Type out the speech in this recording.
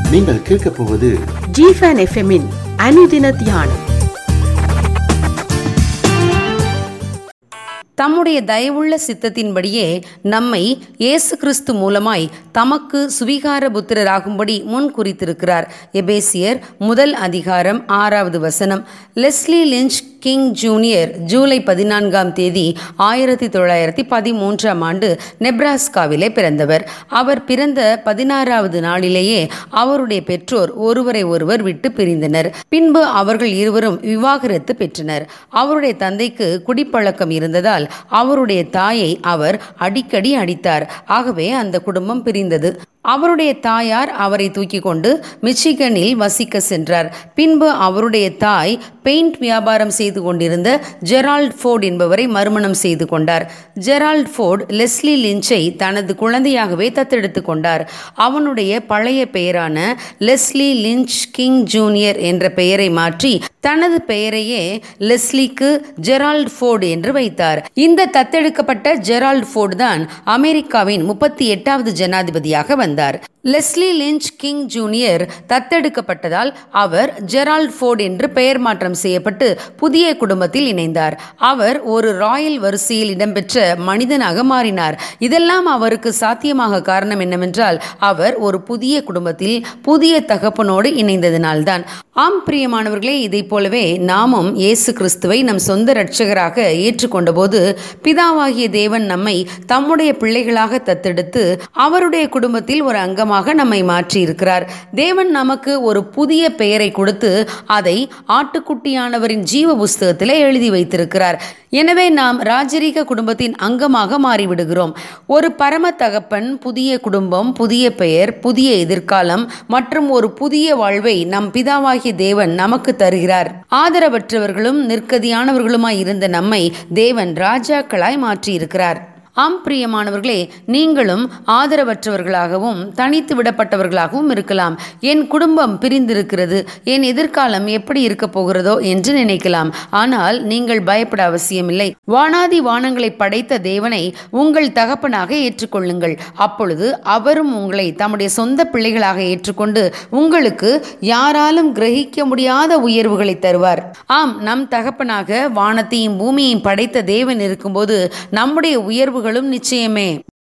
நீங்கள் கேட்கப் போவது ஜிஃபன் எஃப்எம்மின் அனுதின தியானம் தம்முடைய தயவுள்ள சித்தத்தின்படியே நம்மை இயேசு கிறிஸ்து மூலமாய் தமக்கு சுவிகார புத்திரராகும்படி முன் குறித்திருக்கிறார் எபேசியர் முதல் அதிகாரம் ஆறாவது வசனம் லெஸ்லி லிஞ்ச் கிங் ஜூனியர் ஜூலை பதினான்காம் தேதி ஆயிரத்தி தொள்ளாயிரத்தி பதிமூன்றாம் ஆண்டு நெப்ராஸ்காவிலே பிறந்தவர் அவர் பிறந்த பதினாறாவது நாளிலேயே அவருடைய பெற்றோர் ஒருவரை ஒருவர் விட்டு பிரிந்தனர் பின்பு அவர்கள் இருவரும் விவாகரத்து பெற்றனர் அவருடைய தந்தைக்கு குடிப்பழக்கம் இருந்ததால் அவருடைய தாயை அவர் அடிக்கடி அடித்தார் ஆகவே அந்த குடும்பம் பிரிந்தது அவருடைய தாயார் அவரை தூக்கி கொண்டு மிச்சிகனில் வசிக்க சென்றார் பின்பு அவருடைய தாய் பெயிண்ட் வியாபாரம் செய்து கொண்டிருந்த ஜெரால்ட் ஃபோர்ட் என்பவரை மறுமணம் செய்து கொண்டார் ஜெரால்ட் ஃபோர்ட் லெஸ்லி லிஞ்சை தனது குழந்தையாகவே தத்தெடுத்து கொண்டார் அவனுடைய பழைய பெயரான லெஸ்லி லிஞ்ச் கிங் ஜூனியர் என்ற பெயரை மாற்றி தனது பெயரையே லெஸ்லிக்கு ஜெரால்ட் ஃபோர்டு என்று வைத்தார் இந்த தத்தெடுக்கப்பட்ட ஜெரால்ட் ஃபோர்டு தான் அமெரிக்காவின் முப்பத்தி எட்டாவது ஜனாதிபதியாக வந்தார் லெஸ்லி லிஞ்ச் கிங் ஜூனியர் தத்தெடுக்கப்பட்டதால் அவர் ஜெரால்ட் ஃபோர்ட் என்று பெயர் மாற்றம் செய்யப்பட்டு புதிய குடும்பத்தில் இணைந்தார் அவர் ஒரு ராயல் வரிசையில் இடம்பெற்ற மனிதனாக மாறினார் இதெல்லாம் அவருக்கு சாத்தியமாக காரணம் என்னவென்றால் அவர் ஒரு புதிய குடும்பத்தில் புதிய தகப்பனோடு இணைந்ததினால்தான் ஆம் பிரியமானவர்களே இதைப் போலவே நாமும் இயேசு கிறிஸ்துவை நம் சொந்த இரட்சகராக ஏற்றுக்கொண்ட போது பிதாவாகிய தேவன் நம்மை தம்முடைய பிள்ளைகளாக தத்தெடுத்து அவருடைய குடும்பத்தில் ஒரு அங்கமாக நம்மை மாற்றி இருக்கிறார் தேவன் நமக்கு ஒரு புதிய பெயரை கொடுத்து அதை ஆட்டுக்குட்டியானவரின் ஜீவ புஸ்தகத்திலே எழுதி வைத்திருக்கிறார் எனவே நாம் ராஜரீக குடும்பத்தின் அங்கமாக மாறிவிடுகிறோம் ஒரு பரம தகப்பன் புதிய குடும்பம் புதிய பெயர் புதிய எதிர்காலம் மற்றும் ஒரு புதிய வாழ்வை நம் பிதாவாகிய தேவன் நமக்கு தருகிறார் ஆதரவற்றவர்களும் நிற்கதியானவர்களுமாய் இருந்த நம்மை தேவன் ராஜாக்களாய் மாற்றியிருக்கிறார் ஆம் பிரியமானவர்களே நீங்களும் ஆதரவற்றவர்களாகவும் தனித்து விடப்பட்டவர்களாகவும் இருக்கலாம் என் குடும்பம் பிரிந்திருக்கிறது என் எதிர்காலம் எப்படி இருக்க போகிறதோ என்று நினைக்கலாம் ஆனால் நீங்கள் பயப்பட அவசியமில்லை வானாதி வானங்களை படைத்த தேவனை உங்கள் தகப்பனாக ஏற்றுக்கொள்ளுங்கள் அப்பொழுது அவரும் உங்களை தம்முடைய சொந்த பிள்ளைகளாக ஏற்றுக்கொண்டு உங்களுக்கு யாராலும் கிரகிக்க முடியாத உயர்வுகளை தருவார் ஆம் நம் தகப்பனாக வானத்தையும் பூமியையும் படைத்த தேவன் இருக்கும்போது நம்முடைய உயர்வுகளும் நிச்சயமே